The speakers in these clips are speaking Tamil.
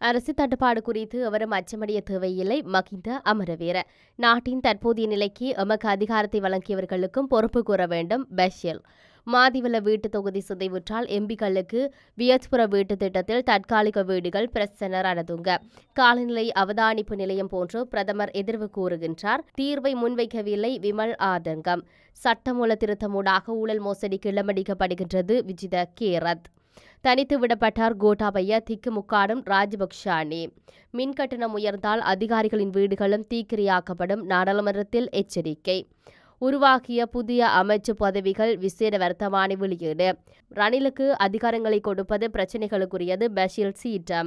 அரசு தட்டுப்பாடு குறித்து எவரும் அச்சமடைய தேவையில்லை மகிந்த அமரவீர நாட்டின் தற்போதைய நிலைக்கு எமக்கு அதிகாரத்தை வழங்கியவர்களுக்கும் பொறுப்பு கூற வேண்டும் பஷில் மாதிவல வீட்டு தொகுதி சிதைவுற்றால் எம்பிக்களுக்கு வியத்புர வீட்டு திட்டத்தில் தற்காலிக வீடுகள் பிரசன்னர் அனதுங்க காலநிலை அவதானிப்பு நிலையம் போன்று பிரதமர் எதிர்வு கூறுகின்றார் தீர்வை முன்வைக்கவில்லை விமல் ஆதங்கம் சட்டமூல திருத்தமூடாக ஊழல் மோசடிக்கு இளமடிக்கப்படுகின்றது விஜித கேரத் தனித்து விடப்பட்டார் கோட்டாபய திக்குமுக்காடும் ராஜபக்ஷானி மின் கட்டணம் உயர்ந்தால் அதிகாரிகளின் வீடுகளும் தீக்கிரையாக்கப்படும் நாடாளுமன்றத்தில் எச்சரிக்கை உருவாக்கிய புதிய அமைச்சு பதவிகள் விசேட வர்த்தமானி வெளியீடு ரணிலுக்கு அதிகாரங்களை கொடுப்பது பிரச்சினைகளுக்குரியது பஷீல் சீட்டம்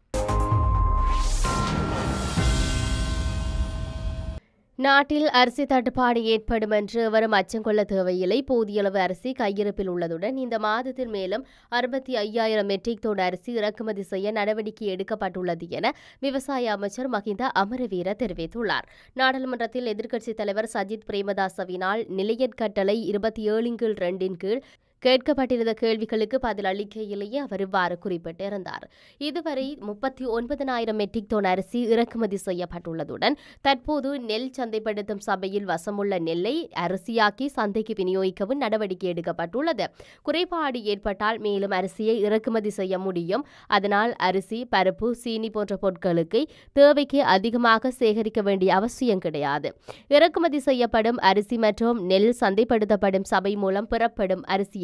நாட்டில் அரிசி தட்டுப்பாடு ஏற்படும் என்று எவரும் அச்சம் கொள்ள தேவையில்லை போதியளவு அரிசி கையிருப்பில் உள்ளதுடன் இந்த மாதத்தில் மேலும் அறுபத்தி ஐயாயிரம் மெட்ரிக் டன் அரிசி இறக்குமதி செய்ய நடவடிக்கை எடுக்கப்பட்டுள்ளது என விவசாய அமைச்சர் மஹிந்த அமரவீர தெரிவித்துள்ளார் நாடாளுமன்றத்தில் எதிர்க்கட்சித் தலைவர் சஜித் பிரேமதாசவினால் நிலையற் கட்டளை இருபத்தி ஏழின் கீழ் ரெண்டின் கீழ் கேட்கப்பட்டிருந்த கேள்விகளுக்கு பதில் அளிக்கையிலேயே அவர் இவ்வாறு குறிப்பிட்டிருந்தார் இதுவரை முப்பத்தி ஒன்பதனாயிரம் மெட்ரிக் டன் அரிசி இறக்குமதி செய்யப்பட்டுள்ளதுடன் தற்போது நெல் சந்தைப்படுத்தும் சபையில் வசமுள்ள நெல்லை அரிசியாக்கி சந்தைக்கு விநியோகிக்கவும் நடவடிக்கை எடுக்கப்பட்டுள்ளது குறைபாடு ஏற்பட்டால் மேலும் அரிசியை இறக்குமதி செய்ய முடியும் அதனால் அரிசி பருப்பு சீனி போன்ற பொருட்களுக்கு தேவைக்கு அதிகமாக சேகரிக்க வேண்டிய அவசியம் கிடையாது இறக்குமதி செய்யப்படும் அரிசி மற்றும் நெல் சந்தைப்படுத்தப்படும் சபை மூலம் பெறப்படும் அரிசியையும்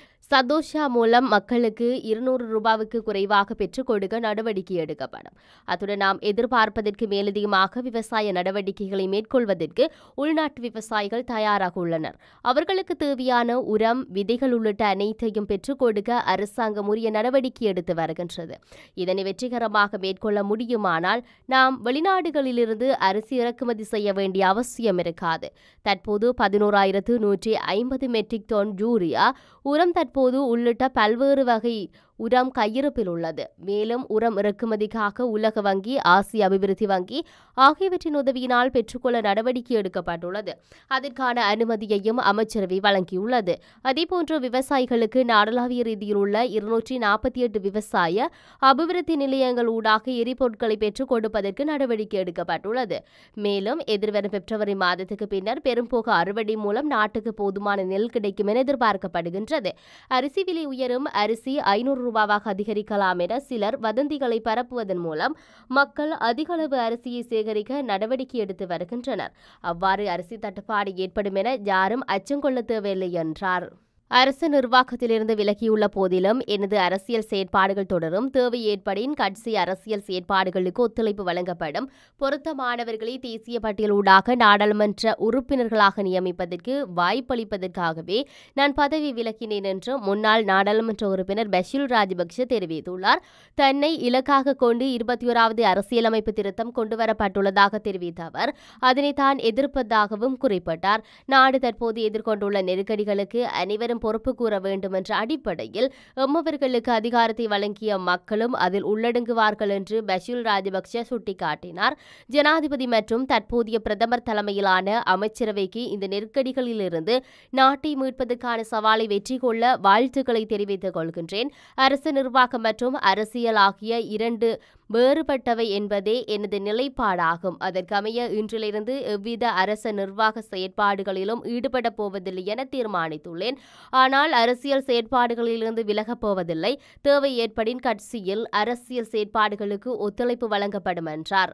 சதோஷா மூலம் மக்களுக்கு இருநூறு ரூபாவுக்கு குறைவாக பெற்றுக் கொடுக்க நடவடிக்கை எடுக்கப்படும் அத்துடன் நாம் எதிர்பார்ப்பதற்கு மேலதிகமாக விவசாய நடவடிக்கைகளை மேற்கொள்வதற்கு உள்நாட்டு விவசாயிகள் தயாராக உள்ளனர் அவர்களுக்கு தேவையான உரம் விதைகள் உள்ளிட்ட அனைத்தையும் பெற்றுக் கொடுக்க அரசாங்கம் உரிய நடவடிக்கை எடுத்து வருகின்றது இதனை வெற்றிகரமாக மேற்கொள்ள முடியுமானால் நாம் வெளிநாடுகளிலிருந்து அரிசி இறக்குமதி செய்ய வேண்டிய அவசியம் இருக்காது தற்போது பதினோராயிரத்து நூற்றி ஐம்பது மெட்ரிக் டன் யூரியா உரம் தற்போது உள்ளிட்ட பல்வேறு வகை உரம் கையிருப்பில் உள்ளது மேலும் உரம் இறக்குமதிக்காக உலக வங்கி ஆசிய அபிவிருத்தி வங்கி ஆகியவற்றின் உதவியினால் பெற்றுக்கொள்ள நடவடிக்கை எடுக்கப்பட்டுள்ளது அதற்கான அனுமதியையும் அமைச்சரவை வழங்கியுள்ளது அதேபோன்று விவசாயிகளுக்கு நாடளாவிய ரீதியில் உள்ள இருநூற்றி நாற்பத்தி எட்டு விவசாய அபிவிருத்தி நிலையங்கள் ஊடாக எரிபொருட்களை பெற்றுக் கொடுப்பதற்கு நடவடிக்கை எடுக்கப்பட்டுள்ளது மேலும் எதிர்வரும் பிப்ரவரி மாதத்துக்கு பின்னர் பெரும்போக அறுவடை மூலம் நாட்டுக்கு போதுமான நெல் கிடைக்கும் என எதிர்பார்க்கப்படுகின்றது அரிசி விலை உயரும் அரிசி ஐநூறு ரூபாவாக அதிகரிக்கலாம் என சிலர் வதந்திகளை பரப்புவதன் மூலம் மக்கள் அதிக அளவு அரிசியை சேகரிக்க நடவடிக்கை எடுத்து வருகின்றனர் அவ்வாறு அரிசி தட்டுப்பாடு ஏற்படும் என யாரும் அச்சம் கொள்ள தேவையில்லை என்றார் அரசு நிர்வாகத்திலிருந்து விலகியுள்ள போதிலும் எனது அரசியல் செயற்பாடுகள் தொடரும் தேவை ஏற்படின் கட்சி அரசியல் செயற்பாடுகளுக்கு ஒத்துழைப்பு வழங்கப்படும் பொருத்தமானவர்களை தேசிய பட்டியலூடாக நாடாளுமன்ற உறுப்பினர்களாக நியமிப்பதற்கு வாய்ப்பளிப்பதற்காகவே நான் பதவி விலகினேன் என்று முன்னாள் நாடாளுமன்ற உறுப்பினர் பஷீல் ராஜபக்ஷ தெரிவித்துள்ளார் தன்னை இலக்காக கொண்டு இருபத்தி ஓராவது அரசியலமைப்பு திருத்தம் கொண்டுவரப்பட்டுள்ளதாக தெரிவித்த அவர் அதனை தான் எதிர்ப்பதாகவும் குறிப்பிட்டார் நாடு தற்போது எதிர்கொண்டுள்ள நெருக்கடிகளுக்கு அனைவரும் பொறுப்பு கூற வேண்டும் என்ற அடிப்படையில் எம்மவர்களுக்கு அதிகாரத்தை வழங்கிய மக்களும் அதில் உள்ளடங்குவார்கள் என்று பஷீல் ராஜபக்ஷ சுட்டிக்காட்டினார் ஜனாதிபதி மற்றும் தற்போதைய பிரதமர் தலைமையிலான அமைச்சரவைக்கு இந்த நெருக்கடிகளிலிருந்து நாட்டை மீட்பதற்கான சவாலை வெற்றி கொள்ள வாழ்த்துக்களை தெரிவித்துக் கொள்கின்றேன் அரசு நிர்வாகம் மற்றும் அரசியல் ஆகிய இரண்டு வேறுபட்டவை என்பதே எனது நிலைப்பாடாகும் அதற்கமைய இன்றிலிருந்து எவ்வித அரச நிர்வாக செயற்பாடுகளிலும் ஈடுபடப் போவதில்லை என தீர்மானித்துள்ளேன் ஆனால் அரசியல் செயற்பாடுகளிலிருந்து விலகப் போவதில்லை தேவை ஏற்படின் கட்சியில் அரசியல் செயற்பாடுகளுக்கு ஒத்துழைப்பு வழங்கப்படும் என்றார்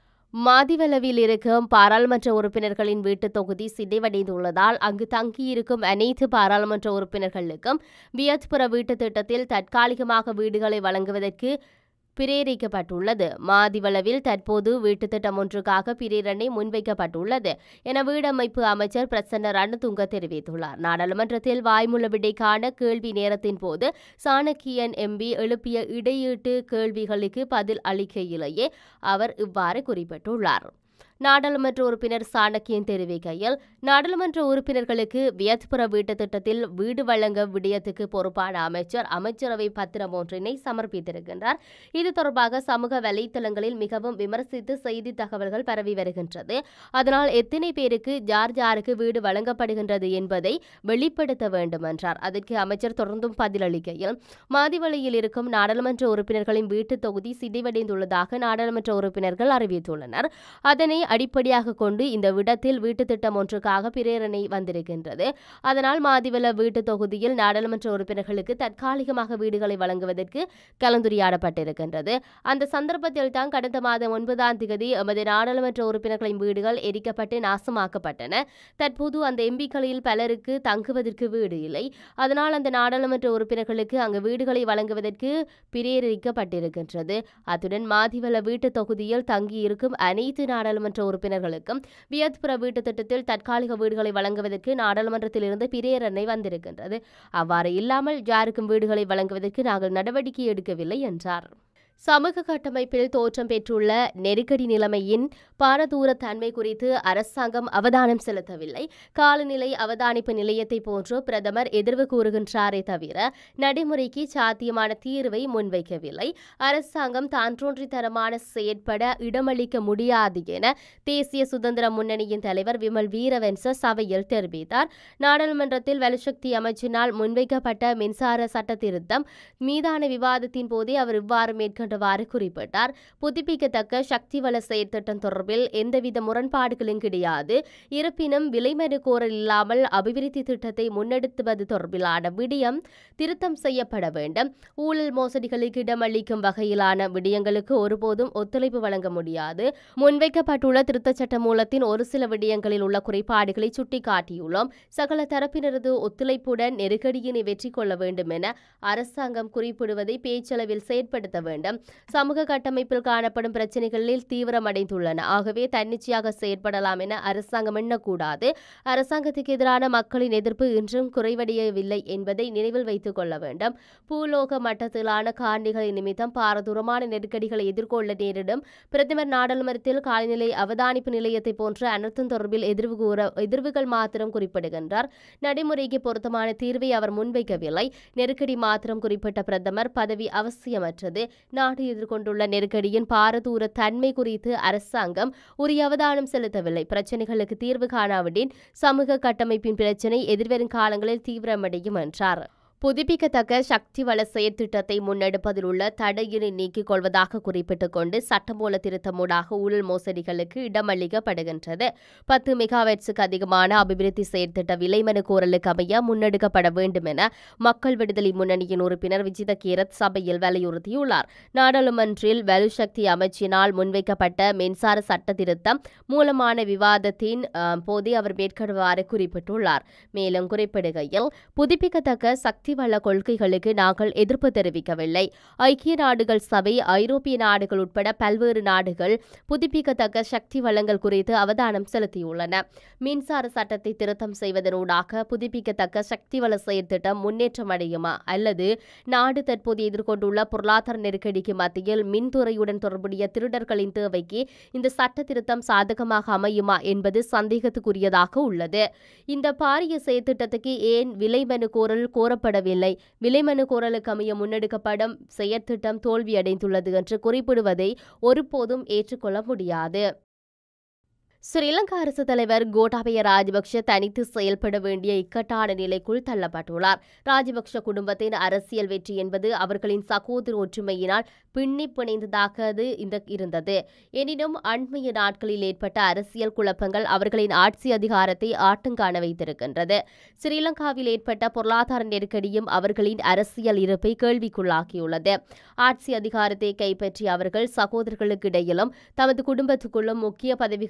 மாதிவளவில் இருக்கும் பாராளுமன்ற உறுப்பினர்களின் வீட்டுத் தொகுதி சிதைவடைந்துள்ளதால் அங்கு தங்கியிருக்கும் அனைத்து பாராளுமன்ற உறுப்பினர்களுக்கும் வியத்புர வீட்டுத் திட்டத்தில் தற்காலிகமாக வீடுகளை வழங்குவதற்கு பிரேரிக்கப்பட்டுள்ளது மாதிவளவில் தற்போது வீட்டுத் திட்டம் ஒன்றுக்காக பிரேரணை முன்வைக்கப்பட்டுள்ளது என வீடமைப்பு அமைச்சர் பிரசன்ன ரணதுங்க தெரிவித்துள்ளார் நாடாளுமன்றத்தில் வாய்மூல விடைக்கான கேள்வி நேரத்தின் போது சாணக்கியன் எம்பி எழுப்பிய இடையீட்டு கேள்விகளுக்கு பதில் அளிக்கையிலேயே அவர் இவ்வாறு குறிப்பிட்டுள்ளார் நாடாளுமன்ற உறுப்பினர் சாணக்கியன் தெரிவிக்கையில் நாடாளுமன்ற உறுப்பினர்களுக்கு வியத்புற வீட்டு திட்டத்தில் வீடு வழங்க விடயத்துக்கு பொறுப்பான அமைச்சர் அமைச்சரவை பத்திரம் ஒன்றினை சமர்ப்பித்திருக்கின்றார் இது தொடர்பாக சமூக வலைத்தளங்களில் மிகவும் விமர்சித்து செய்தி தகவல்கள் பரவி வருகின்றது அதனால் எத்தனை பேருக்கு ஜார் ஜாருக்கு வீடு வழங்கப்படுகின்றது என்பதை வெளிப்படுத்த வேண்டும் என்றார் அதற்கு அமைச்சர் தொடர்ந்தும் பதிலளிக்கையில் மாதிவழியில் இருக்கும் நாடாளுமன்ற உறுப்பினர்களின் வீட்டு தொகுதி சிதைவடைந்துள்ளதாக நாடாளுமன்ற உறுப்பினர்கள் அறிவித்துள்ளனர் அதனை அடிப்படையாக கொண்டு இந்த விடத்தில் வீட்டு திட்டம் ஒன்றுக்காக பிரேரணை வந்திருக்கின்றது அதனால் மாதிவல வீட்டு தொகுதியில் நாடாளுமன்ற உறுப்பினர்களுக்கு தற்காலிகமாக வீடுகளை வழங்குவதற்கு கலந்துரையாடப்பட்டிருக்கின்றது அந்த சந்தர்ப்பத்தில் தான் கடந்த மாதம் ஒன்பதாம் தேதி எமது நாடாளுமன்ற உறுப்பினர்களின் வீடுகள் எரிக்கப்பட்டு நாசமாக்கப்பட்டன தற்போது அந்த எம்பிக்களில் பலருக்கு தங்குவதற்கு வீடு இல்லை அதனால் அந்த நாடாளுமன்ற உறுப்பினர்களுக்கு அங்கு வீடுகளை வழங்குவதற்கு பிரேரிக்கப்பட்டிருக்கின்றது அத்துடன் மாதிவல வீட்டு தொகுதியில் தங்கியிருக்கும் அனைத்து நாடாளுமன்ற உறுப்பினர்களுக்கும் வியத்புர வீட்டு திட்டத்தில் தற்காலிக வீடுகளை வழங்குவதற்கு நாடாளுமன்றத்திலிருந்து பிரேரணை வந்திருக்கின்றது அவ்வாறு இல்லாமல் யாருக்கும் வீடுகளை வழங்குவதற்கு நாங்கள் நடவடிக்கை எடுக்கவில்லை என்றார் சமூக கட்டமைப்பில் தோற்றம் பெற்றுள்ள நெருக்கடி நிலைமையின் பாரதூர தன்மை குறித்து அரசாங்கம் அவதானம் செலுத்தவில்லை காலநிலை அவதானிப்பு நிலையத்தை போன்று பிரதமர் எதிர்வு கூறுகின்றாரே தவிர நடைமுறைக்கு சாத்தியமான தீர்வை முன்வைக்கவில்லை அரசாங்கம் தான் தோன்றித்தனமான செயற்பட இடமளிக்க முடியாது என தேசிய சுதந்திர முன்னணியின் தலைவர் விமல் வீரவன்ச சபையில் தெரிவித்தார் நாடாளுமன்றத்தில் வலுசக்தி அமைச்சினால் முன்வைக்கப்பட்ட மின்சார சட்ட திருத்தம் மீதான விவாதத்தின் போதே அவர் இவ்வாறு மேற்கொண்டவாறு குறிப்பிட்டார் புதுப்பிக்கத்தக்க சக்தி வள செயற்திட்டம் தொடர்பில் எந்தவித முரண்பாடுகளும் கிடையாது இருப்பினும் விலைமனு கோரல் இல்லாமல் அபிவிருத்தி திட்டத்தை முன்னெடுத்துவது தொடர்பிலான விடயம் திருத்தம் செய்யப்பட வேண்டும் ஊழல் மோசடிகளுக்கு இடமளிக்கும் வகையிலான விடயங்களுக்கு ஒருபோதும் ஒத்துழைப்பு வழங்க முடியாது முன்வைக்கப்பட்டுள்ள திருத்தச் சட்ட மூலத்தின் ஒரு சில விடயங்களில் உள்ள குறைபாடுகளை சுட்டிக்காட்டியுள்ளோம் சகல தரப்பினரது ஒத்துழைப்புடன் நெருக்கடியினை வெற்றி கொள்ள வேண்டும் என அரசாங்கம் குறிப்பிடுவதை பேச்சளவில் செயற்படுத்த வேண்டும் சமூக கட்டமைப்பில் காணப்படும் பிரச்சினைகளில் தீவிரமடைந்துள்ளன ஆகவே தன்னிச்சையாக செயற்படலாம் என அரசாங்கம் எண்ணக்கூடாது அரசாங்கத்துக்கு எதிரான மக்களின் எதிர்ப்பு இன்றும் குறைவடையவில்லை என்பதை நினைவில் வைத்துக் கொள்ள வேண்டும் பூலோக மட்டத்திலான காரணிகளை நிமித்தம் பாரதூரமான நெருக்கடிகளை எதிர்கொள்ள நேரிடும் பிரதமர் நாடாளுமன்றத்தில் காலநிலை அவதானிப்பு நிலையத்தை போன்ற அனர்த்தம் தொடர்பில் எதிர்வு கூற எதிர்வுகள் மாத்திரம் குறிப்பிடுகின்றார் நடைமுறைக்கு பொருத்தமான தீர்வை அவர் முன்வைக்கவில்லை நெருக்கடி மாத்திரம் குறிப்பிட்ட பிரதமர் பதவி அவசியமற்றது நாடு எதிர்கொண்டுள்ள நெருக்கடியின் பாரதூர தன்மை குறித்து அரசாங்கம் உரிய அவதானம் செலுத்தவில்லை பிரச்சினைகளுக்கு தீர்வு காணாவிடின் சமூக கட்டமைப்பின் பிரச்சினை எதிர்வரும் காலங்களில் தீவிரமடையும் என்றார் புதுப்பிக்கத்தக்க சக்தி வள செயற்திட்டத்தை முன்னெடுப்பதில் உள்ள தடையினை நீக்கிக் கொள்வதாக குறிப்பிட்டுக் கொண்டு சட்டமூல திருத்தமூடாக ஊழல் மோசடிகளுக்கு இடமளிக்கப்படுகின்றது பத்து மெகாவாட்ஸுக்கு அதிகமான அபிவிருத்தி செயற்திட்ட விலைமனு கோரலுக்கு அமைய முன்னெடுக்கப்பட வேண்டும் என மக்கள் விடுதலை முன்னணியின் உறுப்பினர் விஜித கீரத் சபையில் வலியுறுத்தியுள்ளார் நாடாளுமன்றில் வலுசக்தி அமைச்சினால் முன்வைக்கப்பட்ட மின்சார சட்ட திருத்தம் மூலமான விவாதத்தின் அஹ், போதே அவர் மேற்கொள்வாறு குறிப்பிட்டுள்ளார் மேலும் குறிப்பிடுகையில் புதுப்பிக்கத்தக்க சக்தி வள கொள்கைகளுக்கு நாங்கள் எதிர்ப்பு தெரிவிக்கவில்லை ஐக்கிய நாடுகள் சபை ஐரோப்பிய நாடுகள் உட்பட பல்வேறு நாடுகள் புதுப்பிக்கத்தக்க சக்தி வளங்கள் குறித்து அவதானம் செலுத்தியுள்ளன மின்சார சட்டத்தை திருத்தம் செய்வதனூடாக புதுப்பிக்கத்தக்க சக்தி வள செயற்திட்டம் முன்னேற்றம் அடையுமா அல்லது நாடு தற்போது எதிர்கொண்டுள்ள பொருளாதார நெருக்கடிக்கு மத்தியில் மின்துறையுடன் தொடர்புடைய திருடர்களின் தேவைக்கு இந்த சட்ட திருத்தம் சாதகமாக அமையுமா என்பது சந்தேகத்துக்குரியதாக உள்ளது இந்த பாரிய செயற்திட்டத்துக்கு ஏன் விலைமனு கோரல் கோரப்படவில்லை விலைமனு கோரலுக்கு அமைய முன்னெடுக்கப்படும் செயற்திட்டம் தோல்வியடைந்துள்ளது என்று குறிப்பிடுவதை ஒருபோதும் ஏற்றுக்கொள்ள முடியாது ஸ்ரீலங்கா அரசு தலைவர் கோட்டாபய ராஜபக்ஷ தனித்து செயல்பட வேண்டிய இக்கட்டான நிலைக்குள் தள்ளப்பட்டுள்ளார் ராஜபக்ஷ குடும்பத்தின் அரசியல் வெற்றி என்பது அவர்களின் சகோதர ஒற்றுமையினால் பின்னி பிணைந்ததாக அது இந்த இருந்தது எனினும் அண்மைய நாட்களில் ஏற்பட்ட அரசியல் குழப்பங்கள் அவர்களின் ஆட்சி அதிகாரத்தை ஆட்டங்காண வைத்திருக்கின்றது ஸ்ரீலங்காவில் ஏற்பட்ட பொருளாதார நெருக்கடியும் அவர்களின் அரசியல் இருப்பை கேள்விக்குள்ளாக்கியுள்ளது ஆட்சி அதிகாரத்தை கைப்பற்றிய அவர்கள் சகோதரர்களுக்கு இடையிலும் தமது குடும்பத்துக்குள்ளும் முக்கிய பதவிகளை பகிர்ந்து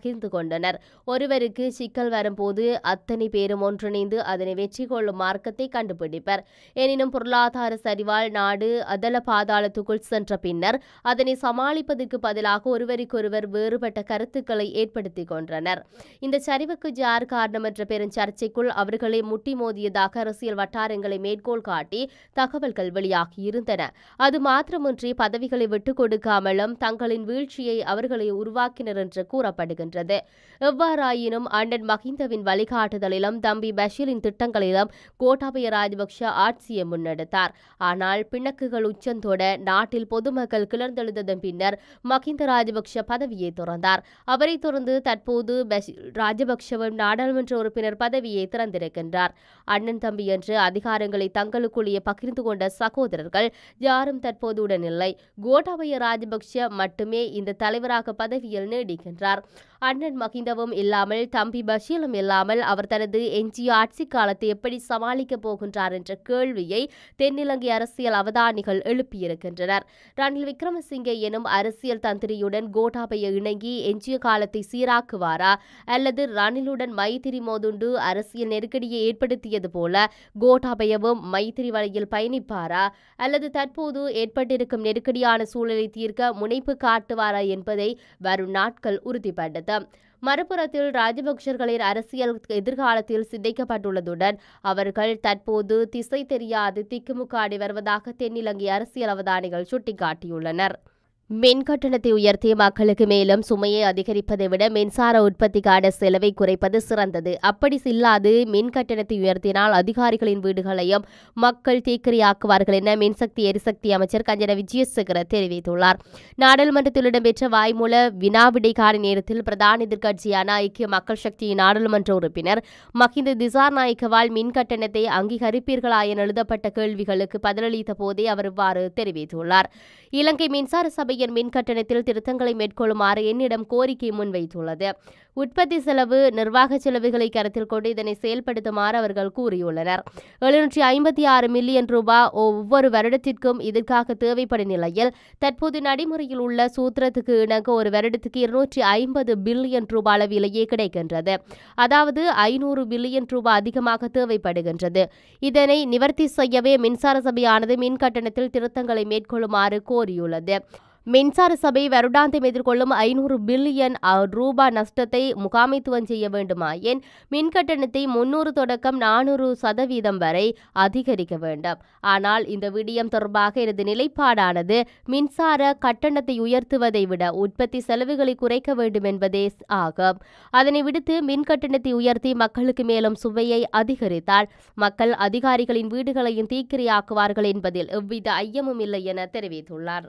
பகிர்ந்து கொண்டனர் ஒருவருக்கு சிக்கல் வரும்போது அத்தனை பேரும் ஒன்றிணைந்து அதனை வெற்றி கொள்ளும் மார்க்கத்தை கண்டுபிடிப்பர் எனினும் பொருளாதார சரிவால் நாடு அதல பாதாளத்துக்குள் சென்ற பின்னர் அதனை சமாளிப்பதற்கு பதிலாக ஒருவருக்கொருவர் வேறுபட்ட கருத்துக்களை ஏற்படுத்திக் கொண்டனர் இந்த சரிவுக்கு யார் காரணம் என்ற பெரும் சர்ச்சைக்குள் அவர்களே முட்டி மோதியதாக அரசியல் வட்டாரங்களை மேற்கோள் காட்டி தகவல்கள் வெளியாகியிருந்தன அது மாத்திரமின்றி பதவிகளை விட்டுக் கொடுக்காமலும் தங்களின் வீழ்ச்சியை அவர்களை உருவாக்கினர் என்று கூறப்படுகின்றது எவ்வாறாயினும் அண்ணன் மஹிந்தவின் வழிகாட்டுதலிலும் தம்பி பஷீரின் திட்டங்களிலும் கோட்டாபய ராஜபக்ஷ ஆட்சியை முன்னெடுத்தார் ஆனால் பிணக்குகள் உச்சந்தோட நாட்டில் பொதுமக்கள் கிளர்ந்தெழுந்ததன் பின்னர் மஹிந்த ராஜபக்ஷ பதவியை துறந்தார் அவரை தொடர்ந்து தற்போது பஷீர் ராஜபக்ஷவும் நாடாளுமன்ற உறுப்பினர் பதவியை திறந்திருக்கின்றார் அண்ணன் தம்பி என்று அதிகாரங்களை தங்களுக்குள்ளேயே பகிர்ந்து கொண்ட சகோதரர்கள் யாரும் தற்போது உடனில்லை கோட்டாபய ராஜபக்ஷ மட்டுமே இந்த தலைவராக பதவியில் நீடிக்கின்றார் அண்ணன் மகிந்தவும் இல்லாமல் தம்பி பஷீரும் இல்லாமல் அவர் தனது எஞ்சிய ஆட்சி காலத்தை எப்படி சமாளிக்கப் போகின்றார் என்ற கேள்வியை தென்னிலங்கை அரசியல் அவதானிகள் எழுப்பியிருக்கின்றனர் ரணில் விக்ரமசிங்கே எனும் அரசியல் தந்திரியுடன் கோட்டாபய இணங்கி எஞ்சிய காலத்தை சீராக்குவாரா அல்லது ரணிலுடன் மைத்திரி மோதுண்டு அரசியல் நெருக்கடியை ஏற்படுத்தியது போல கோட்டாபயவும் மைத்திரி வழியில் பயணிப்பாரா அல்லது தற்போது ஏற்பட்டிருக்கும் நெருக்கடியான சூழலை தீர்க்க முனைப்பு காட்டுவாரா என்பதை வரும் நாட்கள் உறுதிப்படுத்தும் மறுபுறத்தில் ராஜபக்சர்களின் அரசியல் எதிர்காலத்தில் சிதைக்கப்பட்டுள்ளதுடன் அவர்கள் தற்போது திசை தெரியாது திக்குமுக்காடி வருவதாக தென்னிலங்கை அரசியல் அவதானிகள் சுட்டிக்காட்டியுள்ளனர் மின் கட்டணத்தை உயர்த்தி மக்களுக்கு மேலும் சுமையை அதிகரிப்பதை விட மின்சார உற்பத்திக்கான செலவை குறைப்பது சிறந்தது அப்படி இல்லாது மின் கட்டணத்தை உயர்த்தினால் அதிகாரிகளின் வீடுகளையும் மக்கள் தீக்கிரையாக்குவார்கள் என மின்சக்தி எரிசக்தி அமைச்சர் கஞ்சன விஜயசேகர தெரிவித்துள்ளார் நாடாளுமன்றத்தில் இடம்பெற்ற வாய்மூல வினாவிடை கால நேரத்தில் பிரதான எதிர்க்கட்சியான ஐக்கிய மக்கள் சக்தியின் நாடாளுமன்ற உறுப்பினர் மஹிந்த திசார் நாயக்கவால் மின் கட்டணத்தை அங்கீகரிப்பீர்களா என எழுதப்பட்ட கேள்விகளுக்கு பதிலளித்த போதே அவர் இவ்வாறு தெரிவித்துள்ளார் இலங்கை மின்சார சபையின் மின் கட்டணத்தில் திருத்தங்களை மேற்கொள்ளுமாறு என்னிடம் கோரிக்கை முன்வைத்துள்ளது உற்பத்தி செலவு நிர்வாக செலவுகளை கருத்தில் கொண்டு இதனை செயல்படுத்துமாறு அவர்கள் கூறியுள்ளனர் எழுநூற்றி ஐம்பத்தி ஆறு மில்லியன் ரூபாய் ஒவ்வொரு வருடத்திற்கும் இதற்காக தேவைப்படும் நிலையில் தற்போது நடைமுறையில் உள்ள சூத்திரத்துக்கு இணங்க ஒரு வருடத்துக்கு இருநூற்றி ஐம்பது பில்லியன் ரூபாய் அளவிலேயே கிடைக்கின்றது அதாவது ஐநூறு பில்லியன் ரூபாய் அதிகமாக தேவைப்படுகின்றது இதனை நிவர்த்தி செய்யவே மின்சார சபையானது மின் கட்டணத்தில் திருத்தங்களை மேற்கொள்ளுமாறு கோரியுள்ளது மின்சார சபை வருடாந்தம் எதிர்கொள்ளும் ஐநூறு பில்லியன் ரூபாய் நஷ்டத்தை முகாமைத்துவம் செய்ய வேண்டுமாயின் மின் கட்டணத்தை முன்னூறு தொடக்கம் நானூறு சதவீதம் வரை அதிகரிக்க வேண்டும் ஆனால் இந்த விடயம் தொடர்பாக எனது நிலைப்பாடானது மின்சார கட்டணத்தை உயர்த்துவதை விட உற்பத்தி செலவுகளை குறைக்க வேண்டும் என்பதே ஆகும் அதனை விடுத்து மின் கட்டணத்தை உயர்த்தி மக்களுக்கு மேலும் சுவையை அதிகரித்தால் மக்கள் அதிகாரிகளின் வீடுகளையும் தீக்கிரையாக்குவார்கள் என்பதில் எவ்வித ஐயமும் இல்லை என தெரிவித்துள்ளார்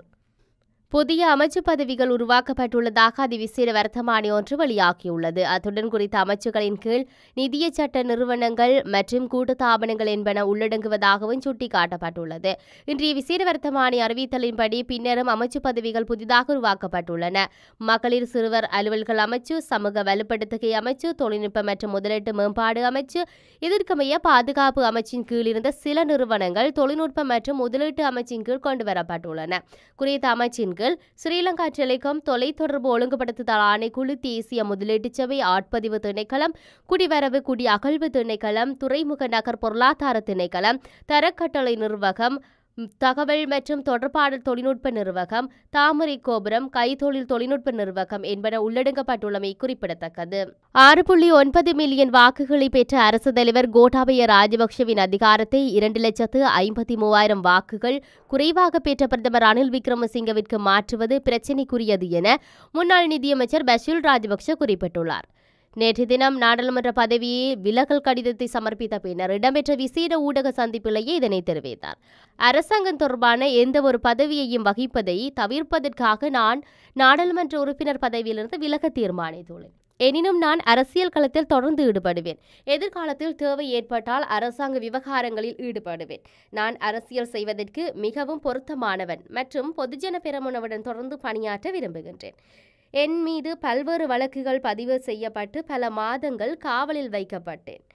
புதிய அமைச்சு பதவிகள் உருவாக்கப்பட்டுள்ளதாக அதிவிசேட வர்த்தமானி ஒன்று வெளியாகியுள்ளது அத்துடன் குறித்த அமைச்சுகளின் கீழ் நிதிய சட்ட நிறுவனங்கள் மற்றும் கூட்டுத்தாபனங்கள் என்பன உள்ளடங்குவதாகவும் சுட்டிக்காட்டப்பட்டுள்ளது இன்றைய விசேட வர்த்தமானி அறிவித்தலின்படி பின்னரும் அமைச்சு பதவிகள் புதிதாக உருவாக்கப்பட்டுள்ளன மகளிர் சிறுவர் அலுவல்கள் அமைச்சு சமூக வலுப்படுத்துகை அமைச்சு தொழில்நுட்ப மற்றும் முதலீட்டு மேம்பாடு அமைச்சு இதற்கமைய பாதுகாப்பு அமைச்சின் கீழ் இருந்த சில நிறுவனங்கள் தொழில்நுட்ப மற்றும் முதலீட்டு அமைச்சின் கீழ் கொண்டுவரப்பட்டுள்ளன குறித்த அமைச்சின் கீழ் ஸ்ரீலங்கா டெலிகாம் தொலைத்தொடர்பு ஒழுங்குபடுத்துதல் ஆணைக்குழு தேசிய முதலீட்டுச் சபை ஆட்பதிவு திணைக்களம் குடிவரவு குடி அகழ்வு திணைக்களம் துறைமுக நகர் பொருளாதார திணைக்களம் தரக்கட்டளை நிர்வாகம் தகவல் மற்றும் தொடர்பாடல் தொழில்நுட்ப நிர்வாகம் தாமரை கோபுரம் கைத்தொழில் தொழில்நுட்ப நிர்வாகம் என்பன உள்ளடங்கப்பட்டுள்ளமை குறிப்பிடத்தக்கது ஆறு புள்ளி ஒன்பது மில்லியன் வாக்குகளை பெற்ற அரசு தலைவர் கோட்டாபய ராஜபக்ஷவின் அதிகாரத்தை இரண்டு லட்சத்து ஐம்பத்தி மூவாயிரம் வாக்குகள் குறைவாக பெற்ற பிரதமர் ரணில் விக்ரமசிங்கவிற்கு மாற்றுவது பிரச்சினைக்குரியது என முன்னாள் நிதியமைச்சர் பஷீல் ராஜபக்ஷ குறிப்பிட்டுள்ளார் நேற்று தினம் நாடாளுமன்ற பதவியை விலகல் கடிதத்தை சமர்ப்பித்த பின்னர் இடம்பெற்ற விசேட ஊடக சந்திப்பிலேயே இதனை தெரிவித்தார் அரசாங்கம் தொடர்பான எந்த ஒரு பதவியையும் வகிப்பதை தவிர்ப்பதற்காக நான் நாடாளுமன்ற உறுப்பினர் பதவியிலிருந்து விலக தீர்மானித்துள்ளேன் எனினும் நான் அரசியல் களத்தில் தொடர்ந்து ஈடுபடுவேன் எதிர்காலத்தில் தேவை ஏற்பட்டால் அரசாங்க விவகாரங்களில் ஈடுபடுவேன் நான் அரசியல் செய்வதற்கு மிகவும் பொருத்தமானவன் மற்றும் பொதுஜன பெரமுனவுடன் தொடர்ந்து பணியாற்ற விரும்புகின்றேன் என் மீது பல்வேறு வழக்குகள் பதிவு செய்யப்பட்டு பல மாதங்கள் காவலில் வைக்கப்பட்டேன்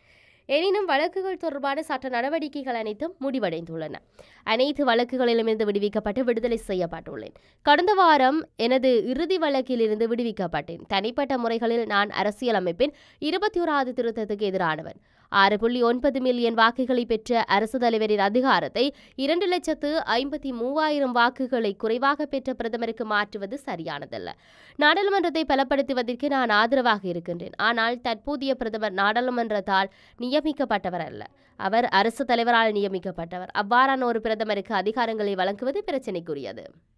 எனினும் வழக்குகள் தொடர்பான சட்ட நடவடிக்கைகள் அனைத்தும் முடிவடைந்துள்ளன அனைத்து வழக்குகளிலுமிருந்து விடுவிக்கப்பட்டு விடுதலை செய்யப்பட்டுள்ளேன் கடந்த வாரம் எனது இறுதி வழக்கில் இருந்து விடுவிக்கப்பட்டேன் தனிப்பட்ட முறைகளில் நான் அரசியலமைப்பின் இருபத்தி ஓராவது திருத்தத்துக்கு எதிரானவன் ஆறு புள்ளி ஒன்பது மில்லியன் வாக்குகளை பெற்ற அரசு தலைவரின் அதிகாரத்தை இரண்டு லட்சத்து ஐம்பத்தி மூவாயிரம் வாக்குகளை குறைவாக பெற்ற பிரதமருக்கு மாற்றுவது சரியானதல்ல நாடாளுமன்றத்தை பலப்படுத்துவதற்கு நான் ஆதரவாக இருக்கின்றேன் ஆனால் தற்போதைய பிரதமர் நாடாளுமன்றத்தால் நியமிக்கப்பட்டவர் அல்ல அவர் அரசு தலைவரால் நியமிக்கப்பட்டவர் அவ்வாறான ஒரு பிரதமருக்கு அதிகாரங்களை வழங்குவது பிரச்சினைக்குரியது